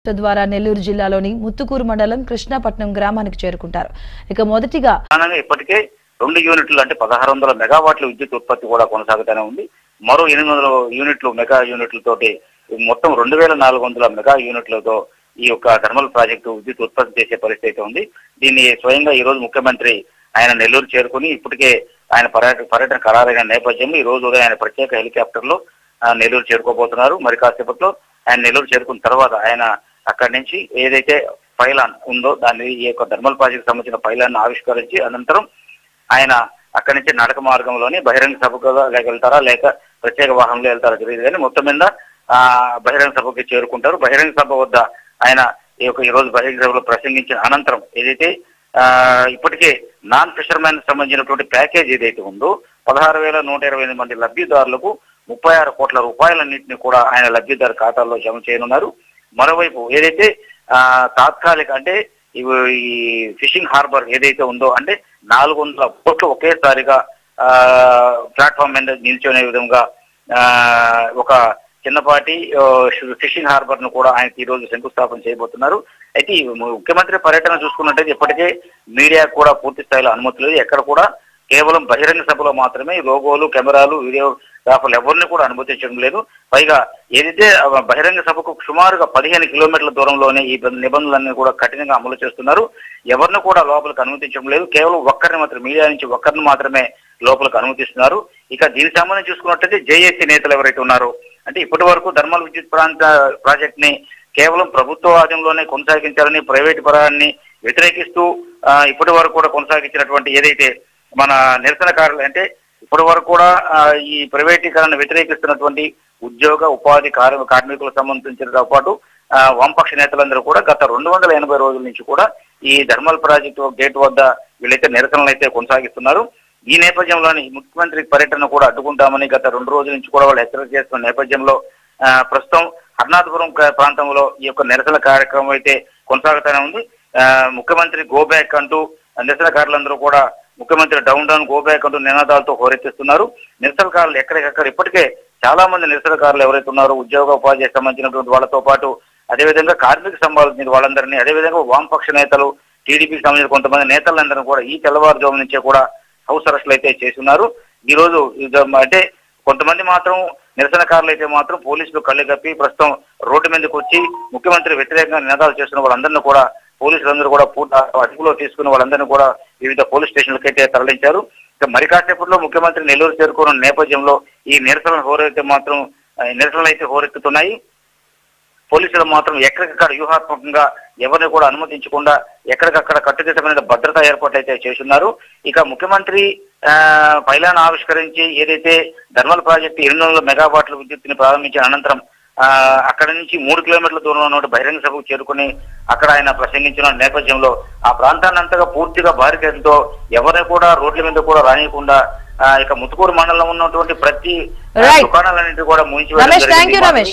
ద్వారా నెల్లూరు జిల్లాలోని ముత్తుకూరు మండలం కృష్ణాపట్నం గ్రామానికి చేరుకుంటారు ఇక మొదటిగా ప్రధానంగా ఇప్పటికే రెండు యూనిట్లు అంటే పదహారు వందల మెగావాట్ల విద్యుత్ ఉత్పత్తి కూడా కొనసాగుతూనే ఉంది మరో ఎనిమిది వందల యూనిట్లు మెగా యూనిట్లతోటి మొత్తం రెండు వేల నాలుగు వందల మెగా యూనిట్లతో ఈ యొక్క థర్మల్ ప్రాజెక్టు విద్యుత్ ఉత్పత్తి చేసే పరిస్థితి అయితే ఉంది దీన్ని స్వయంగా ఈ రోజు ముఖ్యమంత్రి ఆయన నెల్లూరు చేరుకుని ఇప్పటికే ఆయన పర్యటన పర్యటన ఖరారైన నేపథ్యంలో ఈ రోజు ఉదయం ఆయన ప్రత్యేక హెలికాప్టర్ లో ఆ, నెల్లూరు చేరుకోబోతున్నారు మరి కాసేపట్లో ఆయన నెల్లూరు చేరుకున్న తర్వాత ఆయన అక్కడి నుంచి ఏదైతే పైలాన్ ఉందో దాన్ని ఈ యొక్క థర్మల్ ప్రాజెక్ట్ సంబంధించిన పైలాన్ ఆవిష్కరించి అనంతరం ఆయన అక్కడి నుంచి నడక మార్గంలోని బహిరంగ సభకు లేక వెళ్తారా లేక ప్రత్యేక వాహనంలో వెళ్తారా తెలియదు కానీ మొత్తం మీద ఆ బహిరంగ సభకి చేరుకుంటారు బహిరంగ సభ వద్ద ఆయన ఈ యొక్క ఈ రోజు బహిరంగ సభలో ప్రసంగించిన అనంతరం ఏదైతే ఆ ఇప్పటికే నాన్ ఫిషర్మెన్ సంబంధించినటువంటి ప్యాకేజ్ ఏదైతే ఉందో పదహారు వేల నూట ఇరవై ఎనిమిది మంది లబ్ధిదారులకు ముప్పై ఆరు కోట్ల రూపాయలన్నింటినీ కూడా ఆయన లబ్ధిదారు ఖాతాల్లో జమ చేయనున్నారు మరోవైపు ఏదైతే ఆ తాత్కాలిక అంటే ఇవి ఈ ఫిషింగ్ హార్బర్ ఏదైతే ఉందో అంటే నాలుగు వందల కోట్లు ఒకేసారిగా ఆ ప్లాట్ఫామ్ మీద నిల్చునే విధంగా ఆ ఒక చిన్నపాటి ఆ, ఫిషింగ్ హార్బర్ ను కూడా ఆయన ఈ రోజు శంకుస్థాపన చేయబోతున్నారు అయితే ఈ ముఖ్యమంత్రి పర్యటన చూసుకున్నట్టయితే ఇప్పటికే మీడియా కూడా పూర్తి స్థాయిలో అనుమతి లేదు ఎక్కడ కూడా కేవలం బహిరంగ సభలో మాత్రమే ఈ లోగోలు కెమెరాలు వీడియోగ్రాఫర్లు ఎవరిని కూడా అనుమతించడం లేదు పైగా ఏదైతే ఆ బహిరంగ సభకు సుమారుగా పదిహేను కిలోమీటర్ల దూరంలోనే ఈ నిబంధనలన్నీ కూడా కఠినంగా అమలు చేస్తున్నారు ఎవరిని కూడా లోపలికి అనుమతించడం లేదు కేవలం ఒక్కరిని మాత్రం మీడియా నుంచి ఒక్కరిని మాత్రమే లోపలికి అనుమతిస్తున్నారు ఇక దీనికి సంబంధించి చూసుకున్నట్టయితే జేఏసీ నేతలు ఎవరైతే ఉన్నారో అంటే ఇప్పటి వరకు ధర్మల్ విద్యుత్ ప్రాంత ప్రాజెక్ట్ ని కేవలం ప్రభుత్వ ఆధీనంలోనే కొనసాగించాలని ప్రైవేటు పరాన్ని వ్యతిరేకిస్తూ ఆ, ఇప్పటి వరకు కూడా కొనసాగించినటువంటి ఏదైతే మన నిరసనకారులు అంటే ఇప్పటి వరకు కూడా ఆ, ఈ ప్రైవేటీకరణ వ్యతిరేకిస్తున్నటువంటి ఉద్యోగ ఉపాధి కార్మి కార్మికులకు సంబంధించినతో పాటు ఆ, వామపక్ష నేతలందరూ కూడా గత రెండు వందల ఎనభై రోజుల నుంచి కూడా ఈ ధర్మల్ ప్రాజెక్టు గేట్ వద్ద వీళ్ళైతే నిరసనలు అయితే కొనసాగిస్తున్నారు ఈ నేపథ్యంలోని ముఖ్యమంత్రి పర్యటన కూడా అడ్డుకుంటామని గత రెండు రోజుల నుంచి కూడా వాళ్ళు హెచ్చరిక చేస్తున్న నేపథ్యంలో ఆ, ప్రస్తుతం హర్నాథపురం క- ప్రాంతంలో ఈ యొక్క నిరసన కార్యక్రమం అయితే కొనసాగుతూనే ఉంది ఆ, ముఖ్యమంత్రి గో బ్యాక్ అంటూ నిరసనకారులందరూ కూడా ముఖ్యమంత్రి డౌన్ డౌన్ గో బ్యాక్ అంటూ నినాదాలతో హోరెత్తిస్తున్నారు నిరసనకారులు ఎక్కడికక్కడ ఇప్పటికే చాలా మంది నిరసనకారులు ఎవరైతే ఉన్నారో ఉద్యోగ ఉపాధికి సంబంధించినటువంటి వాళ్ళతో పాటు అదేవిధంగా కార్మిక సంబంధించిన వాళ్ళందరినీ అదేవిధంగా వామపక్ష నేతలు టీడీపీకి సంబంధించిన కొంతమంది నేతలందరూ కూడా ఈ తెల్లవారుజాము నుంచే కూడా హౌస్ అరెస్టులు అయితే చేస్తున్నారు ఈ రోజు ఇది అంటే కొంతమంది మాత్రం నిరసనకారులు అయితే మాత్రం పోలీసులు కళ్ళు కప్పి ప్రస్తుతం రోడ్డు మీదకి వచ్చి ముఖ్యమంత్రి వ్యతిరేకంగా నినాదాలు చేస్తున్న వాళ్ళందరినీ కూడా పోలీసులందరూ కూడా పూర్తి అదుపులో తీసుకున్న వాళ్ళందరినీ కూడా వివిధ పోలీస్ స్టేషన్లకు అయితే తరలించారు ఇక మరి కాసేపట్లో ముఖ్యమంత్రి నెల్లూరు చేరుకున్న నేపథ్యంలో ఈ నిరసనలు హోరెత్తే మాత్రం ఆ, నిరసనలు అయితే హోరెత్తుతున్నాయి పోలీసులు మాత్రం ఎక్కడికక్కడ వ్యూహాత్మకంగా ఎవరిని కూడా అనుమతించకుండా ఎక్కడికక్కడ కట్టుదిట్టమైన భద్రతా ఏర్పాట్లు అయితే చేస్తున్నారు ఇక ముఖ్యమంత్రి ఆ, పైలాన్ ఆవిష్కరించి ఏదైతే ధర్మల్ ప్రాజెక్టు ఎనిమిది వందల మెగావాట్ల విద్యుత్తుని ప్రారంభించిన అనంతరం ఆ, అక్కడ నుంచి మూడు కిలోమీటర్ల దూరంలో ఉన్న బహిరంగ సభకు చేరుకుని అక్కడ ఆయన ప్రసంగించిన నేపథ్యంలో ఆ ప్రాంతాన్ని అంతగా పూర్తిగా బారికేడ్లతో ఎవరిని కూడా రోడ్ల మీద కూడా రానియకుండా ఆ, ఇక ముతుకూరు మండలంలో ఉన్నటువంటి ప్రతి ఆ, Right. దుకాణాలన్నింటి కూడా మూయించి వేయడం రమేష్ థ్యాంక్ యూ జరిగింది. రమేష్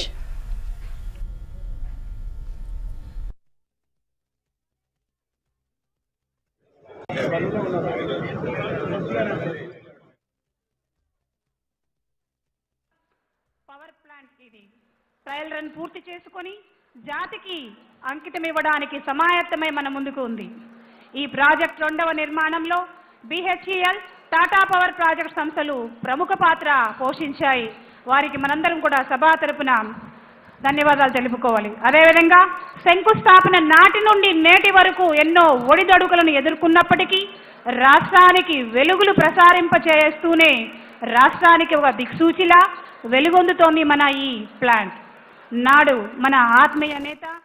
పవర్ ప్లాంట్ ఇది ట్రయల్ రన్ పూర్తి చేసుకొని జాతికి అంకితం ఇవ్వడానికి సమాయత్తమై మన ముందుకు ఉంది ఈ ప్రాజెక్ట్ రెండవ నిర్మాణంలో బిహెచ్ఈఎల్ టాటా పవర్ ప్రాజెక్ట్ సంస్థలు ప్రముఖ పాత్ర పోషించాయి వారికి మనందరం కూడా సభా తరపున ధన్యవాదాలు తెలుపుకోవాలి అదేవిధంగా శంకుస్థాపన నాటి నుండి నేటి వరకు ఎన్నో ఒడిదొడుకులను ఎదుర్కొన్నప్పటికీ రాష్ట్రానికి వెలుగులు ప్రసారింపచేస్తూనే రాష్ట్రానికి ఒక దిక్సూచిలా వెలుగొందుతోంది మన ఈ ప్లాంట్ నాడు మన ఆత్మీయ నేత